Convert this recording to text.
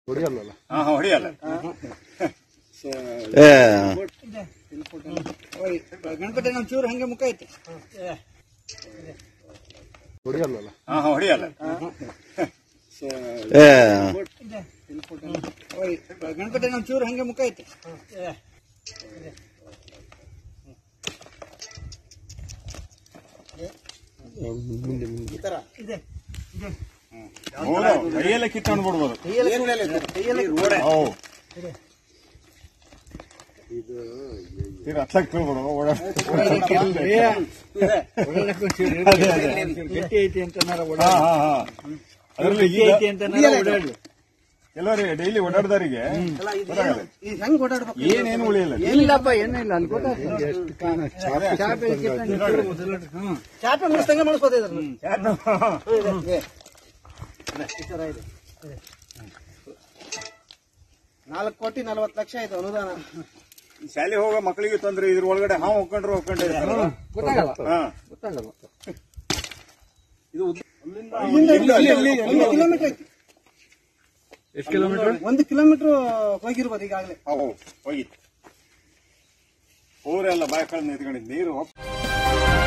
ಹೊಡಿಯಲ್ಲ ಹಾ ಹಾ, ಹೊಡಿಯಲ್ಲ ಏ ಗಣಪತಿ ನಮ್ ಚೂರು ಹಂಗೆ ಮುಖ ಐತಿ ಹೊಡಿಯಲ್ಲ ಹಾ ಹಾ, ಹೊಡಿಯಲ್ಲ ಏ ಗಣಪತಿ ನಮ್ ಚೂರು ಹಂಗೆ ಮುಖ ಐತಿ ಹೌದು, ಕೈಯಲ್ಲೇ ಕಿತ್ಕೊಂಡು ಬಿಡ್ಬೋದು ಹೌದು. ತೀರ ಹತ್ಲಕ್ ಬೀಳ್ಬೋದು ಓಡಾಡ ಗಟ್ಟಿ ಐತಿ ಅಂತ ಹಾ ಹಾ ಹಾ ಅದರಲ್ಲಿ ಈಗ ಐತಿ ಅಂತ ಓಡಾಡ್ಲಿ ಎಲ್ಲರಿಗೆ ಡೈಲಿ ಓಡಾಡ್ದಾರಿಗೆ ಈಗ ಹೆಂಗ್ ಓಡಾಡ್ಬೇಕು ಏನೇನು ಉಳಿಯಲ್ಲ ಏನಿಲ್ಲಪ್ಪ ಏನಿಲ್ಲ ಅಲ್ಲಿ ಚಾಪೆ ಮುಗಿಸ್ತಂಗೆ ಮಾಡಿಸ್ಬೋದು ಇದ್ರನ್ನ. ಈ ತರ ಇದೆ. ನಾಲ್ಕು ಕೋಟಿ ನಲವತ್ತು ಲಕ್ಷ ಆಯ್ತು ಅನುದಾನ ಶಾಲೆ ಹೋಗೋ ಮಕ್ಕಳಿಗೆ ತೊಂದ್ರೆ ಇದ್ರ ಒಳಗಡೆ ಹಾವು ಹೋಗ್ಕೊಂಡ್ರು ಹೋಗ್ಕೊಂಡೇ ಇರ್ತಾರಲ್ಲ. ಗೊತ್ತಾಗಲ್ಲ ಹಾ ಗೊತ್ತಾಗಲ್ಲ ಇಲ್ಲಿ- ಇಲ್ಲಿ- ಇಲ್ಲಿ- ಒಂದು ಕಿಲೋಮೀಟರ್ ಐತಿ ಎಷ್ಟು ಕಿಲೋಮೀಟರ್ ಒಂದು ಕಿಲೋಮೀಟರ್ ಹೋಗಿರ್ಬೋದು ಈಗಾಗಲೇ ಹೌದು ಹೋಗಿತ್ತು ಊರೆಲ್ಲ ಬಾಯ್ ಕಳೆದು ನಿಂತ್ಕೊಂಡಿದ್ದು ನೀರು